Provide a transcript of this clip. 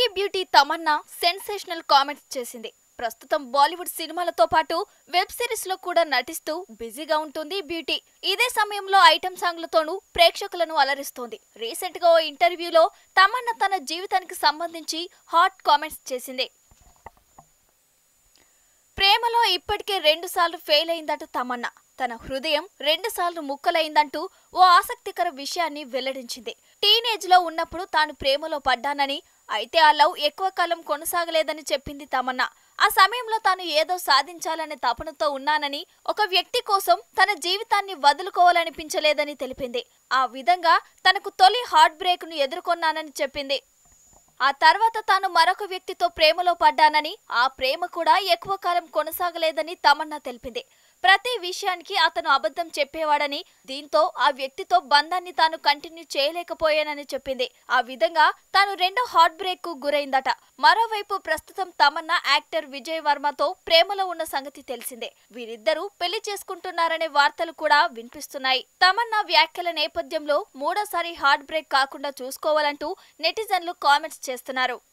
young beauty Tamannaah sensational comments చేసింది ప్రస్తుతం బాలీవుడ్ సినిమాలతో పాటు వెబ్ సిరీస్ లో కూడా నటిస్తూ బిజీగా ఉంటుంది బ్యూటీ ఇదే సమయంలో ఐటమ్ సాంగ్లతోనూ ప్రేక్షకులను అలరిస్తోంది రీసెంట్ గా ఓ ఇంటర్వ్యూలో తమన్నా తన జీవితానికి సంబంధించి హాట్ కామెంట్స్ చేసింది ప్రేమలో ఇప్పటికే రెండు సార్లు ఫెయిల్ అయిందట తమన్నా తన హృదయం రెండు సార్లు ముక్కలైందంటూ ఓ ఆసక్తికర విషయాన్ని వెల్లడించింది టీనేజ్ లో ఉన్నప్పుడు తాను ప్రేమలో పడ్డానని అయితే ఆ లవ్ ఎక్కువ కాలం కొనసాగలేదని చెప్పింది తమన్నా ఆ సమయంలో తాను ఏదో సాధించాలనే తపనతో ఉన్నానని ఒక వ్యక్తి కోసం తన జీవితాన్ని వదులుకోవాలనిపించలేదని తెలిపింది ఆ విధంగా తనకు తొలి హార్ట్ బ్రేక్ ను ఎదుర్కొన్నానని చెప్పింది ఆ తర్వాత తాను మరొక వ్యక్తితో ప్రేమలో పడ్డానని ఆ ప్రేమ కూడా ఎక్కువ కాలం కొనసాగలేదని తమన్నా తెలిపింది ప్రతి విషయానికి అతను అబద్ధం చెప్పేవాడని దీంతో ఆ వ్యక్తితో బంధాన్ని తాను కంటిన్యూ చేయలేకపోయానని చెప్పింది ఆ విధంగా తాను రెండో హార్ట్ బ్రేక్ కు గురైందట మరోవైపు ప్రస్తుతం తమన్నా యాక్టర్ విజయ్ వర్మతో ప్రేమలో ఉన్న సంగతి తెలిసిందే వీరిద్దరూ పెళ్లి చేసుకుంటున్నారనే వార్తలు కూడా వినిపిస్తున్నాయి తమన్నా వ్యాఖ్యల నేపథ్యంలో మూడోసారి హార్ట్ బ్రేక్ కాకుండా చూసుకోవాలంటూ నెటిజన్లు కామెంట్స్ చేస్తున్నారు